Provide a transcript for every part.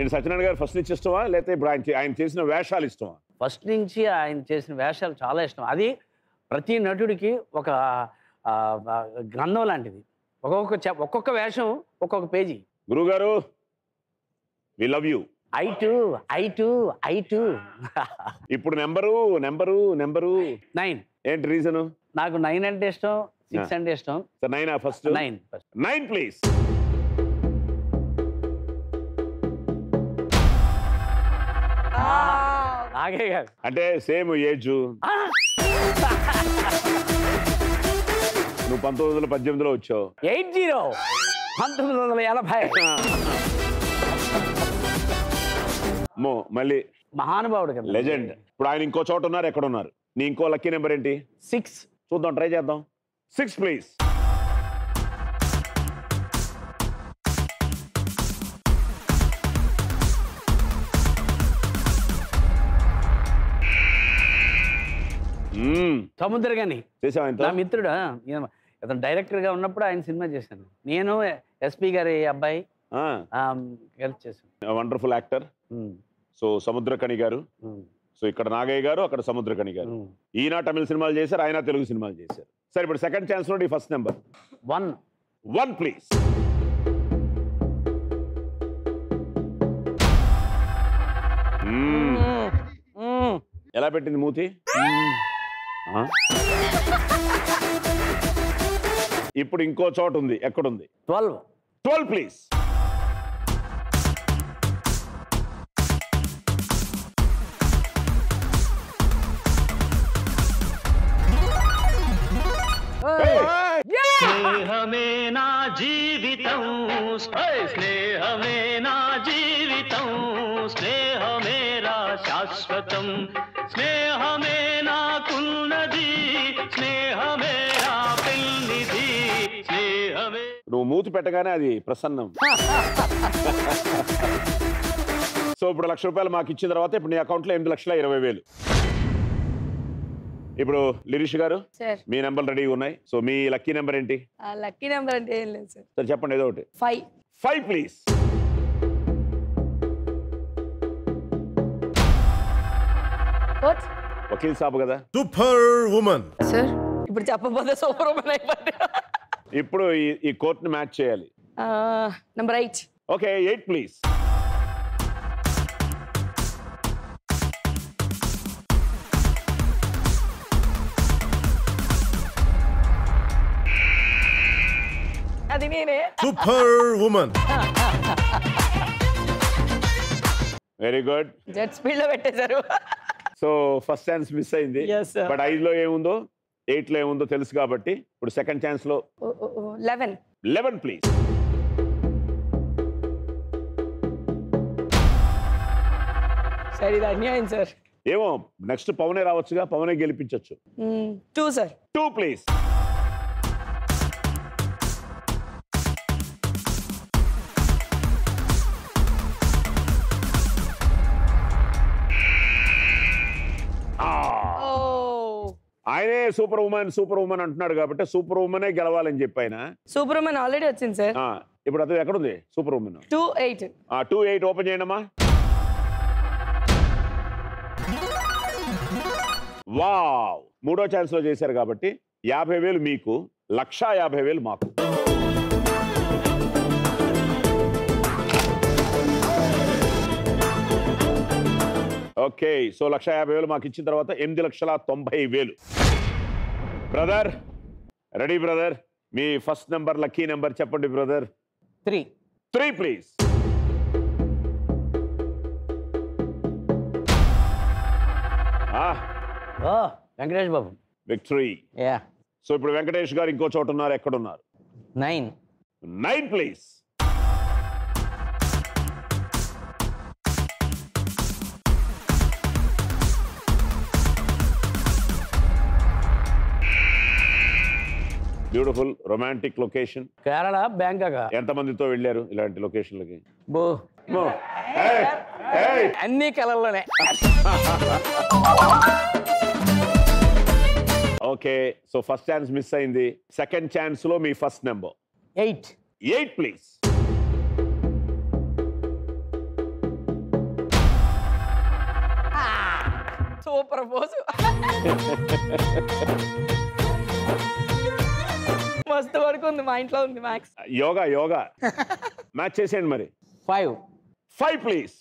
ఏంటి సత్యనారాయణ గారు ఫస్ట్ నుంచి ఇష్టమా లేకపోతే ఇప్పుడు ఆయన చే- ఆయన చేసిన వేషాలు ఇష్టమా ఫస్ట్ నుంచి ఆయన చేసిన వేషాలు చాలా ఇష్టం అది ప్రతి నటుడికి ఒక ఆ, ఆ, గ్రంథం లాంటిది ఒక్కొక్క చె- ఒక్కొక్క వేషం ఒక్కొక్క పేజీ గురుగారు we love you I too I too I too ఇప్పుడు నెంబరు నెంబరు నెంబరు నైన్ ఏంటి రీజన్ నాకు నైన్ అంటే ఇష్టం సిక్స్ అంటే ఇష్టం sir nine first nine first nine please నాగే కాదు అంటే సేమ్ ఏజ్ నువ్వు పంతొమ్మిది వందల పద్దెనిమిదిలో వచ్చావు ఎయిట్ జీరో పంతొమ్మిది వందల ఎనభై మో మళ్ళీ మహానుభావుడు కదా లెజెండ్ ఇప్పుడు ఆయన ఇంకో చోట ఉన్నారు ఎక్కడ ఉన్నారు నీ ఇంకో లక్కీ నెంబర్ ఏంటి సిక్స్ చూద్దాం ట్రై చేద్దాం సిక్స్ ప్లీజ్ సముద్రగాని చేసావు నా ఆయనతో మిత్రుడు ఆ, ఈయన అతను డైరెక్టర్గా ఉన్నప్పుడు ఆయన సినిమా చేశాను నేను ఎస్పి గారి అబ్బాయి ఆ, కలిసి చేశాను wonderful actor um, so Samuthirakani గారు ఉమ్, సో ఇక్కడ నాగయ్య గారు అక్కడ సముద్రకణి గారు ఉమ్. ఈయన తమిళ సినిమాలు చేశారు ఆయన తెలుగు సినిమాలు చేశారు సరే ఇప్పుడు సెకండ్ ఛాన్స్ లో first number one one please ఎలా పెట్టింది మూతి ఆ? ఇప్పుడు ఇంకో చోట ఉంది ఎక్కడుంది ట్వెల్వ్ ట్వెల్వ్ ప్లీజ్ స్నేహమే నా జీవితం స్నేహమే నా జీవితం స్నేహమేరా శాశ్వతం స్నేహమే నాకున్నది స్నేహమేరా పెళ్లిది స్నేహమే నువ్వు మూతి పెట్టగానే అది ప్రసన్నం సో ఇప్పుడు లక్ష రూపాయలు మాకు ఇచ్చిన తర్వాత ఇప్పుడు నీ అకౌంట్లో ఎనిమిది లక్షల ఇరవై వేలు ఇప్పుడు లిరీష్ గారు సార్ మీ నెంబర్ రెడీగా ఉన్నాయి సో మీ లక్కీ నెంబర్ ఏంటి లక్కీ నెంబర్ అంటే ఏం లేదు సార్ సరే చెప్పండి ఏదో ఒకటి five five please what Vakeel Saab కదా సూపర్ ఉమన్ సార్ ఇప్పుడు చెప్పబోతే సూపర్ ఓపెన్ అయిపోతే ఇప్పుడు ఈ ఈ కోర్ట్ని మ్యాచ్ చేయాలి number eight okay eight please అది నేనే super woman very good jet speed లో పెట్టేశారు సో ఫస్ట్ ఛాన్స్ మిస్ అయింది Yes, sir. బట్ ఐదులో ఏముందో ఎయిట్ లో ఏముందో తెలుసు కాబట్టి ఇప్పుడు సెకండ్ ఛాన్స్ లో లెవెన్ లెవెన్ ప్లీజ్ సార్ ఇది అన్యాయం సార్ ఏమో నెక్స్ట్ పవనే రావచ్చుగా పవనే గెలిపించవచ్చు టూ సార్ టూ ప్లీజ్ ఓ ఆయనే సూపర్ ఉమెన్ సూపర్ ఉమెన్ అంటున్నాడు కాబట్టి సూపర్ ఉమెనే గెలవాలని చెప్పి ఆయన సూపర్ ఉమెన్ ఆల్రెడీ వచ్చింది సార్ ఆ, ఇప్పుడు అది ఎక్కడుంది super women two eight two eight open చేయండి అమ్మా వావ్ మూడో ఛాన్స్ లో చేశారు కాబట్టి యాభై వేలు మీకు లక్షా యాభై వేలు మాకు ఓకే సో లక్ష యాభై వేలు మాకు ఇచ్చిన తర్వాత ఎనిమిది లక్షల తొంభై వేలు బ్రదర్ రెడీ బ్రదర్ మీ ఫస్ట్ నెంబర్ లక్కీ నెంబర్ చెప్పండి బ్రదర్ త్రీ త్రీ ప్లీజ్ ఓ Venkatesh Babu victory yeah so ఇప్పుడు వెంకటేష్ గారు ఇంకో చోట ఉన్నారు ఎక్కడున్నారు nine nine please beautiful romantic location Kerala Bangkok ఎంతమందితో వెళ్ళారు ఇలాంటి లొకేషన్లకి బో ఏయ్, ఏయ్. అన్ని కలర్లోనే okay so first chance miss అయింది సెకండ్ ఛాన్స్ లో మీ first number eight eight please super pose మస్తు వరకు ఉంది మా ఇంట్లో ఉంది మ్యాక్స్ యోగా యోగా మ్యాచ్ చేసేయండి మరి ఫైవ్ ఫైవ్ ప్లీజ్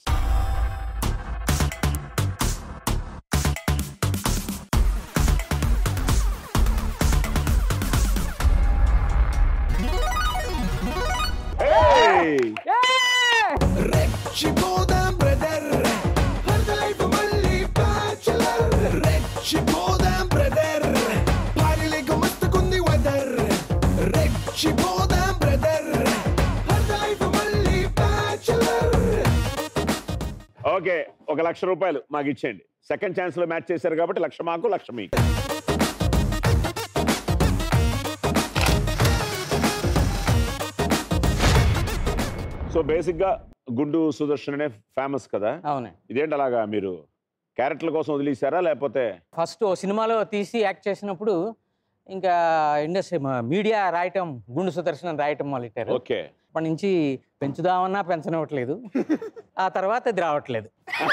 రెచ్చిపోదాం బ్రదర్ లైఫ్ మళ్ళీ బ్యాచులర్ రెచ్చిపోదాం బ్రదర్ పారిలేక మస్తుకుంది వెదర్ రెచ్చిపోదాం బ్రదర్ లైఫ్ మళ్ళీ బ్యాచులర్ ఓకే ఒక లక్ష రూపాయలు మాకు ఇచ్చేయండి సెకండ్ ఛాన్స్ లో మ్యాచ్ చేశారు కాబట్టి లక్ష మాకు లక్ష మీకు సో బేసిక్ గా గుండు సుదర్శన్ అనే ఫేమస్ కదా అవునే ఇదేంటి అలాగా మీరు క్యారెక్టర్ల కోసం వదిలేశారా లేకపోతే ఫస్ట్ ఓ సినిమాలో తీసి యాక్ట్ చేసినప్పుడు ఇంకా ఇండస్ట్రీ మీడియా రాయటం గుండు సుదర్శనం రాయటం మొదలెట్టారు ఓకే అప్పటి నుంచి పెంచుదామన్నా పెంచనివ్వట్లేదు ఆ తర్వాత ఇది రావట్లేదు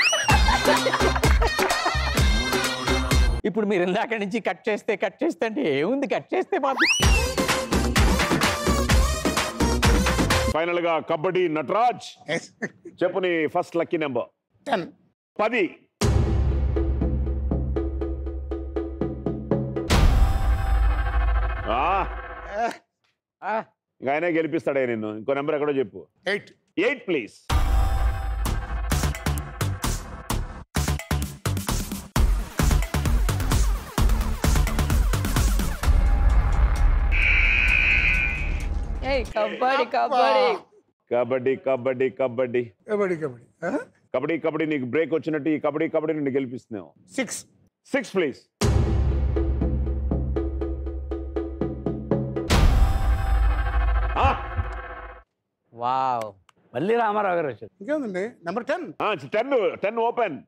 ఇప్పుడు మీరు ఇందాక నుంచి కట్ చేస్తే కట్ చేస్తే అంటే ఏముంది కట్ చేస్తే మాత్రం ఫైనల్ గా కబడ్డీ నటరాజ్ చెప్పు నీ ఫస్ట్ లక్కీ నెంబర్ టెన్ పది ఆ, ఆ, ఇంకా ఆయనే గెలిపిస్తాడే నిన్ను ఇంకో నెంబర్ ఎక్కడో చెప్పు ఎయిట్ ఎయిట్ ప్లీజ్ ఏయ్ కబడ్డీ కబడ్డీ కబడ్డీ కబడ్డీ కబడ్డీ కబడ్డీ కబడ్డీ కబడ్డీ కబడ్డీ నీకు బ్రేక్ వచ్చినట్టు ఈ కబడ్డీ కబడ్డీ నిన్ను గెలిపిస్తున్నావు సిక్స్ సిక్స్ ప్లీజ్ వావ్ మళ్ళీ రామారావు గారు వచ్చారు ఇంకేముందండి number ten ten ten open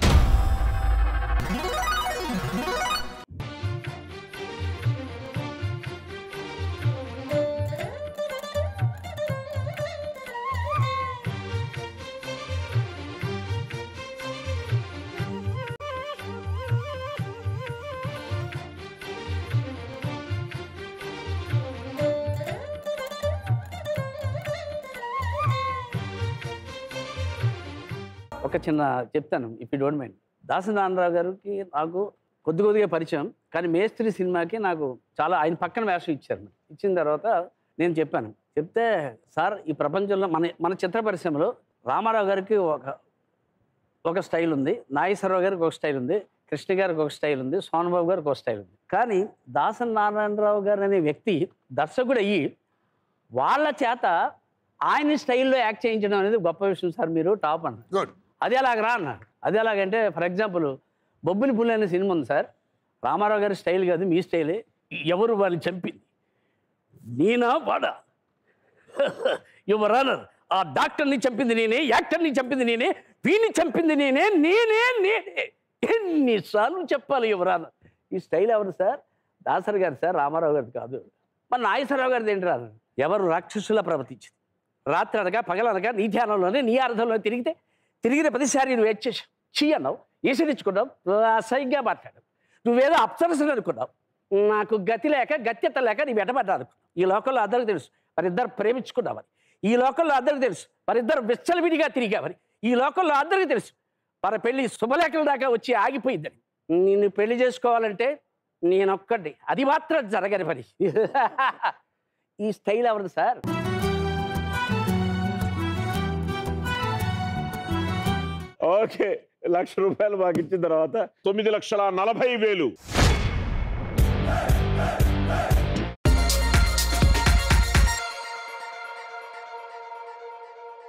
ఒక చిన్న చెప్తాను if you don't mind Dasari Narayanarao గారికి నాకు కొద్ది కొద్దిగా పరిచయం కానీ మేస్త్రి సినిమాకి నాకు చాలా ఆయన పక్కన వేషం ఇచ్చారు నాకు. ఇచ్చిన తర్వాత నేను చెప్పాను చెప్తే సార్ ఈ ప్రపంచంలో మన మన చిత్ర పరిశ్రమలో రామారావు గారికి ఒక ఒక స్టైల్ ఉంది నాగేశ్వరరావు గారికి ఒక స్టైల్ ఉంది కృష్ణ గారికి ఒక స్టైల్ ఉంది సోనబాబు గారికి ఒక స్టైల్ ఉంది కానీ దాసరి నారాయణరావు గారు అనే వ్యక్తి దర్శకుడు అయ్యి వాళ్ళ చేత ఆయన స్టైల్లో యాక్ట్ చేయించడం అనేది గొప్ప విషయం సార్ మీరు టాప్ అన్నారు గుడ్ అది ఎలాగరా అన్నాడు అది ఎలాగంటే ఫర్ ఎగ్జాంపుల్ బొబ్బిలి పుల్లి అనే సినిమా ఉంది సార్ రామారావు గారి స్టైల్ కాదు మీ స్టైలే ఎవరు వాళ్ళని చంపింది నేనా వాడా యువర్ ఆనర్ ఆ డాక్టర్ని చంపింది నేనే యాక్టర్ని చంపింది నేనే వీని చంపింది నేనే నేనే నేనే ఎన్నిసార్లు చెప్పాలి యువర్ ఆనర్ ఈ స్టైల్ ఎవరు సార్ దాసరి గారు సార్ రామారావు గారిది కాదు మరి నాగేశ్వరరావు గారిది ఏంటి రాను ఎవరు రాక్షసులా ప్రవర్తించింది రాత్రి అనగా పగలనగా నీ ధ్యానంలోనే నీ అర్థంలో తిరిగితే తిరిగిన ప్రతిసారి నువ్వు ఏడ్చేసావు చీ అన్నావు ఏసరించుకున్నావు అసహ్యంగా మాట్లాడావు నువ్వేదో అప్సరసలు అనుకున్నావు నాకు గతి లేక గత్యత లేక నీ వెంటబడ్డా అనుకున్నావు ఈ లోకంలో అందరికీ తెలుసు వారిద్దరు ప్రేమించుకున్నామని ఈ లోకంలో అందరికీ తెలుసు వారిద్దరు విచ్చలవిడిగా తిరిగామని ఈ లోకంలో అందరికీ తెలుసు వారి పెళ్లి శుభలేఖల దాకా వచ్చి ఆగిపోయిందని నిన్ను పెళ్లి చేసుకోవాలంటే నేనొక్కడి అది మాత్రం జరగని పని ఈ స్టైల్ ఎవరిది సార్ ఓకే లక్ష రూపాయలు మాకు ఇచ్చిన తర్వాత తొమ్మిది లక్షల నలభై వేలు